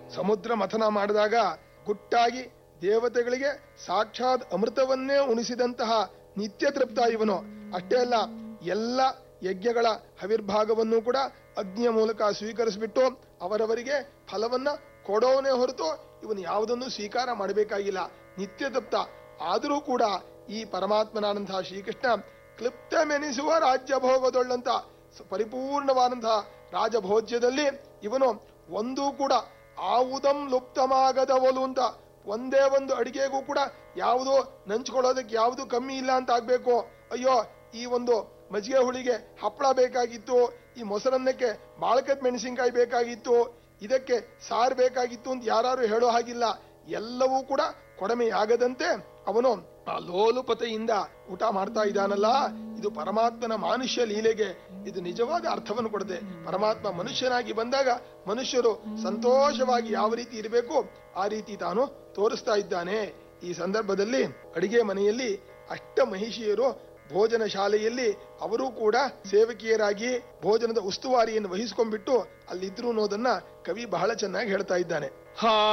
ಸಮುದ್ರ ಮಥನ ಮಾಡಿದಾಗ ಗುಟ್ಟಾಗಿ ದೇವತೆಗಳಿಗೆ ಸಾಕ್ಷಾತ್ ಅಮೃತವನ್ನೇ ಉಣಿಸಿದಂತಹ ನಿತ್ಯ ತೃಪ್ತ ಇವನು ಅಷ್ಟೇ ಅಲ್ಲ ಎಲ್ಲ ಯಜ್ಞಗಳ ಹವಿರ್ಭಾಗವನ್ನು ಕೂಡ ಅಗ್ನಿಯ ಮೂಲಕ ಸ್ವೀಕರಿಸಿಬಿಟ್ಟು ಅವರವರಿಗೆ ಫಲವನ್ನ ಕೊಡೋನೇ ಹೊರತು ಇವನು ಯಾವುದನ್ನು ಸ್ವೀಕಾರ ಮಾಡಬೇಕಾಗಿಲ್ಲ ನಿತ್ಯ ತೃಪ್ತ ಆದರೂ ಕೂಡ ಈ ಪರಮಾತ್ಮನಾದಂತಹ ಶ್ರೀಕೃಷ್ಣ ಕ್ಲಿಪ್ತಮೆನಿಸುವ ರಾಜ್ಯ ಭೋಗದೊಳ್ಳಂತ ಸ- ಪರಿಪೂರ್ಣವಾದಂತಹ ರಾಜಭೋಜ್ಯದಲ್ಲಿ ಇವನು ಒಂದೂ ಕೂಡ ಆವುದಂ ಲುಪ್ತಮಾಗದವಲು ಅಂತ ಒಂದೇ ಒಂದು ಅಡಿಗೆಗೂ ಕೂಡ ಯಾವುದೋ ನಂಚ್ಕೊಳ್ಳೋದಕ್ಕೆ ಯಾವುದು ಕಮ್ಮಿ ಇಲ್ಲ ಅಂತ ಆಗ್ಬೇಕು ಅಯ್ಯೋ ಈ ಒಂದು ಮಜ್ಜಿಗೆ ಹುಳಿಗೆ ಹಪ್ಪಳ ಬೇಕಾಗಿತ್ತು ಈ ಮೊಸರನ್ನಕ್ಕೆ ಬಾಳಕತ್ ಮೆಣಸಿನ್ಕಾಯಿ ಬೇಕಾಗಿತ್ತು ಇದಕ್ಕೆ ಸಾರು ಬೇಕಾಗಿತ್ತು ಅಂತ ಯಾರು ಹೇಳೋ ಹಾಗಿಲ್ಲ ಎಲ್ಲವೂ ಕೂಡ ಕೊಡಮೆಯಾಗದಂತೆ ಅವನು ಆ ಲೋಲುಪತೆಯಿಂದ ಊಟ ಮಾಡ್ತಾ ಇದ್ದಾನಲ್ಲ ಇದು ಪರಮಾತ್ಮನ ಮಾನುಷ್ಯ ಲೀಲೆಗೆ ಇದು ನಿಜವಾದ ಅರ್ಥವನ್ನು ಕೊಡುತ್ತೆ ಪರಮಾತ್ಮ ಮನುಷ್ಯನಾಗಿ ಬಂದಾಗ ಮನುಷ್ಯರು ಸಂತೋಷವಾಗಿ ಯಾವ ರೀತಿ ಇರಬೇಕು ಆ ರೀತಿ ತಾನು ತೋರಿಸ್ತಾ ಇದ್ದಾನೆ ಈ ಸಂದರ್ಭದಲ್ಲಿ ಅಡಿಗೆ ಮನೆಯಲ್ಲಿ ಅಷ್ಟ ಮಹಿಷಿಯರು ಭೋಜನ ಶಾಲೆಯಲ್ಲಿ ಅವರೂ ಕೂಡ ಸೇವಕಿಯರಾಗಿ ಭೋಜನದ ಉಸ್ತುವಾರಿಯನ್ನು ವಹಿಸ್ಕೊಂಡ್ಬಿಟ್ಟು ಅಲ್ಲಿದ್ರು ಅನ್ನೋದನ್ನ ಕವಿ ಬಹಳ ಚೆನ್ನಾಗಿ ಹೇಳ್ತಾ ಇದ್ದಾನೆ ಹಾ